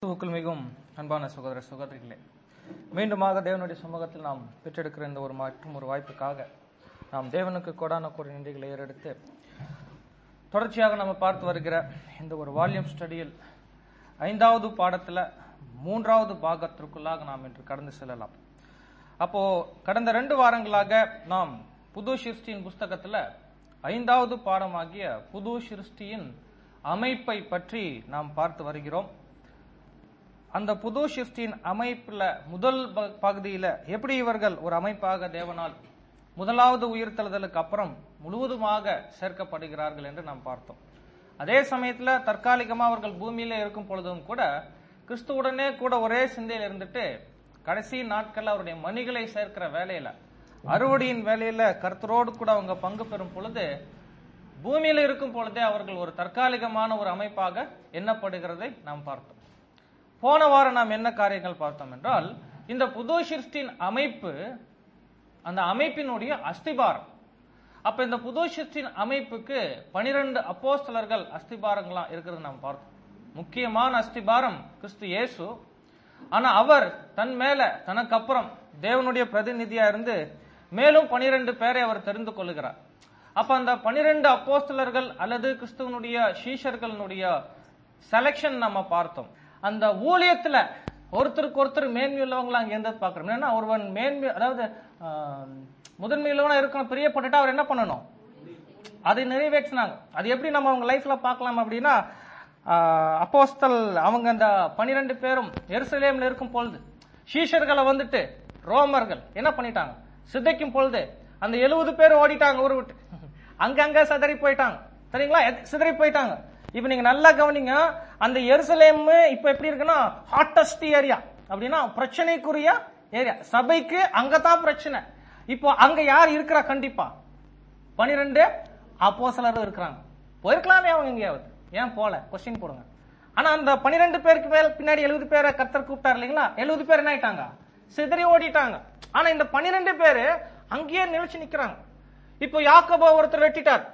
கிறிஸ்துவுக்குள் மிகவும் அன்பான சகோதர சகோதரிகளே மீண்டுமாக தேவனுடைய சமூகத்தில் நாம் பெற்றெடுக்கிற இந்த ஒரு மற்றும் ஒரு வாய்ப்புக்காக நாம் தேவனுக்கு கொடான கோடி நன்றிகளை ஏறெடுத்து தொடர்ச்சியாக நம்ம பார்த்து வருகிற இந்த ஒரு வால்யூம் ஸ்டடியில் ஐந்தாவது பாடத்துல மூன்றாவது பாகத்திற்குள்ளாக நாம் இன்று கடந்து செல்லலாம் அப்போ கடந்த ரெண்டு வாரங்களாக நாம் புது சிருஷ்டியின் புஸ்தகத்துல ஐந்தாவது பாடமாகிய புது சிருஷ்டியின் அமைப்பை பற்றி நாம் பார்த்து வருகிறோம் அந்த புது சிருஷ்டியின் அமைப்புல முதல் ப- பகுதியில எப்படி இவர்கள் ஒரு அமைப்பாக தேவனால் முதலாவது உயிர்த்தெழுதலுக்கு அப்புறம் முழுவதுமாக சேர்க்கப்படுகிறார்கள் என்று நாம் பார்த்தோம் அதே சமயத்துல தற்காலிகமா அவர்கள் பூமியில இருக்கும் பொழுதும் கூட கிறிஸ்துவுடனே கூட ஒரே சிந்தையில் இருந்துட்டு கடைசி நாட்கள்ல அவருடைய மணிகளை சேர்க்கிற வேலையில அறுவடையின் வேலையில கர்த்தரோடு கூட அவங்க பங்கு பெறும் பொழுது பூமியில இருக்கும் பொழுதே அவர்கள் ஒரு தற்காலிகமான ஒரு அமைப்பாக எண்ணப்படுகிறதை நாம் பார்த்தோம் போன வாரம் நாம் என்ன காரியங்கள் பார்த்தோம் என்றால் இந்த புது சிருஷ்டின் அமைப்பு அந்த அமைப்பினுடைய அஸ்திபாரம் அப்ப இந்த புது சிருஷ்டின் அமைப்புக்கு பனிரெண்டு அப்போஸ்தலர்கள் அஸ்திபாரங்களா இருக்கிறது நாம் பார்த்தோம் முக்கியமான அஸ்திபாரம் கிறிஸ்து இயேசு ஆனா அவர் தன் மேல தனக்கு அப்புறம் தேவனுடைய பிரதிநிதியா இருந்து மேலும் பனிரெண்டு பேரை அவர் தெரிந்து கொள்கிறார் அப்ப அந்த பனிரெண்டு அப்போஸ்தலர்கள் அல்லது கிறிஸ்துவனுடைய சீஷர்களுடைய செலெக்ஷன் நம்ம பார்த்தோம் அந்த ஊழியத்துல ஒருத்தருக்கு ஒருத்தர் மேன்மை உள்ளவங்களா அங்க எந்த பாக்குறோம் ஏன்னா ஒருவன் மேன்மை அதாவது ஆஹ், முதன்மை உள்ளவனா இருக்கணும் பிரியப்பட்டுட்டா அவர் என்ன பண்ணணும் அதை நிறைவேற்றினாங்க அது எப்படி நம்ம அவங்க லைஃப்ல பார்க்கலாம் அப்படின்னா ஆஹ், அப்போஸ்தல் அவங்க அந்த பனிரெண்டு பேரும் எருசலேம்ல இருக்கும் பொழுது சீஷர்களை வந்துட்டு ரோமர்கள் என்ன பண்ணிட்டாங்க சிதைக்கும் பொழுது அந்த எழுபது பேர் ஓடிட்டாங்க ஊரை விட்டு அங்கங்க சிதறி போயிட்டாங்க சரிங்களா எத்- சிதறி போயிட்டாங்க இப்ப நீங்க நல்லா கவனிங்க அந்த எருசலேம் இப்ப எப்படி இருக்குன்னா ஹாட்டஸ்ட் ஏரியா அப்படின்னா பிரச்சனைக்குரிய ஏரியா சபைக்கு அங்கதான் பிரச்சனை இப்போ அங்க யார் இருக்கிறா கண்டிப்பா பனிரெண்டு அப்போஸ்தலர் இருக்கிறாங்க போயிருக்கலாமே அவங்க எங்கேயாவது ஏன் போல கொஸ்டின் போடுங்க ஆனா அந்த பனிரெண்டு பேருக்கு மேல் பின்னாடி எழுபது பேரை கர்த்தர் கூப்பிட்டார் இல்லைங்களா எழுபது பேர் என்ன ஆயிட்டாங்க சிதறி ஓடிட்டாங்க ஆனா இந்த பனிரெண்டு பேரு அங்கேயே நிலைச்சு நிக்கிறாங்க இப்போ யாக்கோப ஒருத்தர் வெட்டிட்டார்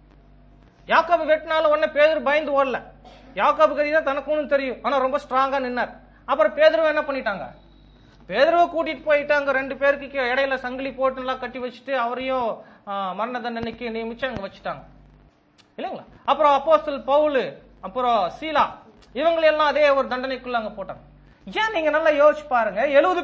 யாக்கோபு வெட்டினாலும் உடனே பேதர் பயந்து ஓடல யாக்கோபு கதி தான் தனக்கு ஒண்ணும் தெரியும் ஆனா ரொம்ப ஸ்ட்ராங்கா நின்னார் அப்புறம் பேதருவை என்ன பண்ணிட்டாங்க பேதருவை கூட்டிட்டு போயிட்டாங்க ரெண்டு பேருக்கு கீழே இடையில சங்கிலி போட்டு நல்லா கட்டி வச்சுட்டு அவரையும் ஆ, மரண தண்டனைக்கு நியமிச்சு அங்க வச்சுட்டாங்க இல்லைங்களா அப்புறம் அப்போஸ்தல் பவுல் அப்புறம் சீலா இவங்களை எல்லாம் அதே ஒரு தண்டனைக்குள்ள அங்க போட்டாங்க ஏன் நீங்க நல்லா யோசிச்சு பாருங்க எழுபது